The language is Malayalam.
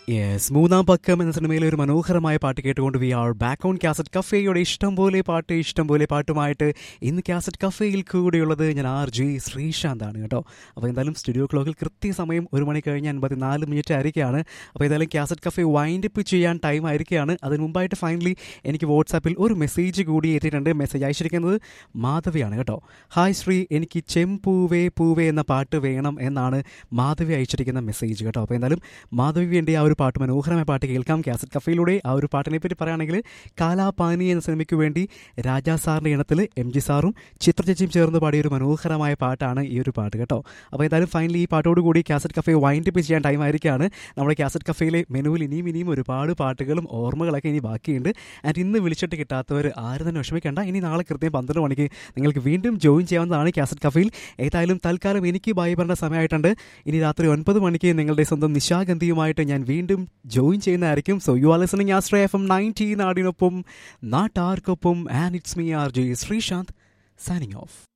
യെസ് മൂന്നാം പക്കം എന്ന സിനിമയിലെ ഒരു മനോഹരമായ പാട്ട് കേട്ടുകൊണ്ട് we are back on cassette കഫേയുടെ ഇഷ്ടം പോലെ പാട്ട് ഇഷ്ടം പോലെ പാട്ടുമായിട്ട് ഇന്ന് കാസറ്റ് കഫേയിൽ കൂടെയുള്ളത് ഞാൻ ആർ ജി ശ്രീശാന്താണ് കേട്ടോ അപ്പോൾ എന്തായാലും സ്റ്റുഡിയോ ക്ലോക്കിൽ കൃത്യസമയം ഒരു മണി കഴിഞ്ഞ് അൻപത്തിനാല് മിനിറ്റ് ആയിരിക്കുകയാണ് അപ്പോൾ ഏതായാലും കാസറ്റ് കഫേ വൈൻഡ് അപ്പ് ചെയ്യാൻ ടൈം ആയിരിക്കുകയാണ് അതിന് മുമ്പായിട്ട് ഫൈനലി എനിക്ക് വാട്സാപ്പിൽ ഒരു മെസ്സേജ് കൂടി എത്തിയിട്ടുണ്ട് മെസ്സേജ് അയച്ചിരിക്കുന്നത് മാധവിയാണ് കേട്ടോ ഹായ് ശ്രീ എനിക്ക് ചെമ്പൂവേ പൂവേ എന്ന പാട്ട് വേണം എന്നാണ് മാധവി അയച്ചിരിക്കുന്ന മെസ്സേജ് കേട്ടോ അപ്പോൾ എന്തായാലും മാധവി വേണ്ടി ആ ഒരു പാട്ട് മനോഹരമായ പാട്ട് കേൾക്കാം കാസറ്റ് കഫയിലൂടെ ആ ഒരു പാട്ടിനെ പറ്റി പറയുകയാണെങ്കിൽ കാലാപാനി എന്ന സിനിമയ്ക്ക് വേണ്ടി രാജാ സാറിൻ്റെ ഇണത്തിൽ എം ജി സാറും ചിത്രചേച്ചിയും ചേർന്ന് പാടിയ ഒരു മനോഹരമായ പാട്ടാണ് ഈ ഒരു പാട്ട് കേട്ടോ അപ്പോൾ എന്തായാലും ഫൈനലി ഈ പാട്ടോട് കൂടി കാസറ്റ് കഫേ വൈൻഡ് അപ്പ് ചെയ്യാൻ ടൈം ആയിരിക്കുകയാണ് നമ്മുടെ കാസറ്റ് കഫയിലെ മെനുവിൽ ഇനിയും ഇനിയും ഒരുപാട് പാട്ടുകളും ഓർമ്മകളൊക്കെ ഇനി ബാക്കിയുണ്ട് ആൻഡ് ഇന്ന് വിളിച്ചിട്ട് കിട്ടാത്തവർ ആരും തന്നെ വിഷമിക്കേണ്ട ഇനി നാളെ കൃത്യം പന്ത്രണ്ട് മണിക്ക് നിങ്ങൾക്ക് വീണ്ടും ജോയിൻ ചെയ്യാവുന്നതാണ് കാസറ്റ് കഫയിൽ ഏതായാലും തൽക്കാലം എനിക്ക് ബൈ പറഞ്ഞ സമയമായിട്ടുണ്ട് ഇനി രാത്രി ഒൻപത് മണിക്ക് നിങ്ങളുടെ സ്വന്തം നിശാഗന്ധിയുമായിട്ട് ഞാൻ വീണ്ടും ജോയിൻ ചെയ്യുന്നതായിരിക്കും so you are listening Aster F M ninety നാടിനൊപ്പം നാട്ടാർക്കൊപ്പം and it's me R J Sreesanth signing of